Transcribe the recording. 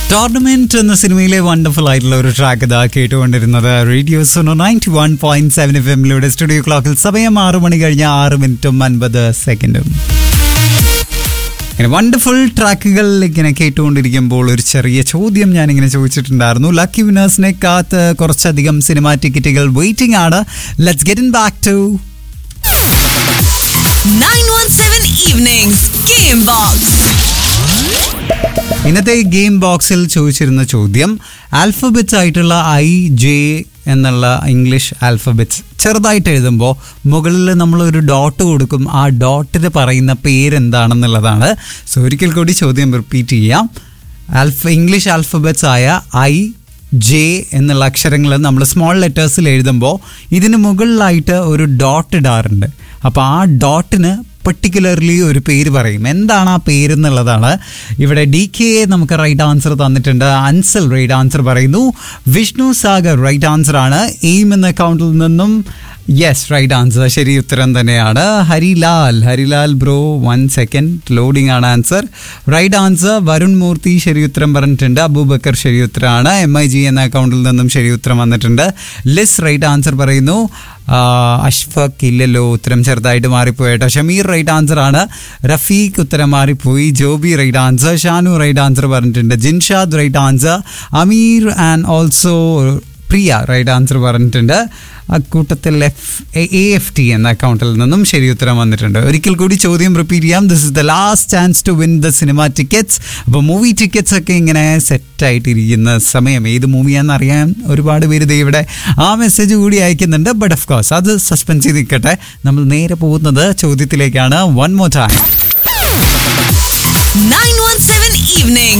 Tournament എന്ന സിനിമയിലെ wonderful ആയിട്ടുള്ള ഒരു ട്രാക്ക് ഇതാ കേട്ടുകൊണ്ടിരുന്നത് radio Suno ninety one point seven F എമ്മിലൂടെ സ്റ്റുഡിയോ ക്ലോക്കിൽ സമയം ആറ് മണി കഴിഞ്ഞ ആറ് മിനിറ്റും അൻപത് സെക്കൻഡും ഇങ്ങനെ വണ്ടർഫുൾ ട്രാക്കുകൾ ഇങ്ങനെ കേട്ടുകൊണ്ടിരിക്കുമ്പോൾ ഒരു ചെറിയ ചോദ്യം ഞാൻ ഇങ്ങനെ ചോദിച്ചിട്ടുണ്ടായിരുന്നു ലക്കി വിനേഴ്സിനെ കാത്ത് കുറച്ചധികം സിനിമാ ടിക്കറ്റുകൾ വെയിറ്റിംഗ് ആണ് let's get in back to 917 Evenings Game Box. ഇന്നത്തെ ഗെയിം ബോക്സിൽ ചോദിച്ചിരുന്ന ചോദ്യം ആൽഫബറ്റ്സ് ആയിട്ടുള്ള ഐ ജെ എന്നുള്ള ഇംഗ്ലീഷ് ആൽഫബറ്റ്സ് ചെറുതായിട്ട് എഴുതുമ്പോൾ മുകളിൽ നമ്മൾ ഒരു ഡോട്ട് കൊടുക്കും ആ ഡോട്ടിൽ പറയുന്ന പേരെന്താണെന്നുള്ളതാണ് സോ ഒരിക്കൽ കൂടി ചോദ്യം റിപ്പീറ്റ് ചെയ്യാം ആൽഫ ഇംഗ്ലീഷ് ആൽഫബറ്റ്സ് ആയ ഐ ജെ എന്നുള്ള അക്ഷരങ്ങൾ നമ്മൾ സ്മോൾ ലെറ്റേഴ്സിൽ എഴുതുമ്പോൾ ഇതിന് മുകളിലായിട്ട് ഒരു ഡോട്ട് ഇടാറുണ്ട് അപ്പോൾ ആ ഡോട്ടിന് പെർട്ടിക്കുലർലി ഒരു പേര് പറയും എന്താണ് ആ പേര് എന്നുള്ളതാണ് ഇവിടെ ഡി കെ നമുക്ക് റൈറ്റ് ആൻസർ തന്നിട്ടുണ്ട് അൻസൽ റൈറ്റ് ആൻസർ പറയുന്നു വിഷ്ണു സാഗർ റൈറ്റ് ആൻസർ ആണ് എയിം എന്ന അക്കൗണ്ടിൽ നിന്നും യെസ് റൈറ്റ് ആൻസർ ശരി ഉത്തരം തന്നെയാണ് Harilal Harilal bro one second loading ആണ് answer right answer Varun Murthy ശരി ഉത്തരം പറഞ്ഞിട്ടുണ്ട് അബൂബക്കർ ശരി ഉത്തരമാണ് എം ഐ ജി എന്ന അക്കൗണ്ടിൽ നിന്നും ശരി ഉത്തരം വന്നിട്ടുണ്ട് ലിസ് റൈറ്റ് ആൻസർ പറയുന്നു ആ, അഷ്ഫഖ് ഇല്ലല്ലോ ഉത്തരം ചെറുതായിട്ട് മാറിപ്പോയി കേട്ടോ ഷമീർ റൈറ്റ് ആൻസർ ആണ് റഫീഖ് ഉത്തരം മാറിപ്പോയി Joby right answer Shanu right answer പറഞ്ഞിട്ടുണ്ട് Jinshad right answer Ameer and also Priya right answer പറഞ്ഞിട്ടുണ്ട് അക്കൂട്ടത്തിൽ എഫ് എ എഫ് ടി എന്ന അക്കൗണ്ടിൽ നിന്നും ശരി ഉത്തരം വന്നിട്ടുണ്ട് ഒരിക്കൽ കൂടി ചോദ്യം റിപ്പീറ്റ് ചെയ്യാം this is the last chance to win the cinema tickets അപ്പോൾ മൂവി ടിക്കറ്റ്സ് ഒക്കെ ഇങ്ങനെ സെറ്റായിട്ടിരിക്കുന്ന സമയം ഏത് മൂവിയാണെന്ന് അറിയാൻ ഒരുപാട് പേര് ദേ ഇവിടെ ആ മെസ്സേജ് കൂടി അയക്കുന്നുണ്ട് ബട്ട് ഓഫ് കോഴ്സ് അത് സസ്പെൻസ് ചെയ്ത് നിൽക്കട്ടെ നമ്മൾ നേരെ പോകുന്നത് ചോദ്യത്തിലേക്കാണ് വൺ മോർ ടൈം 917 Evenings.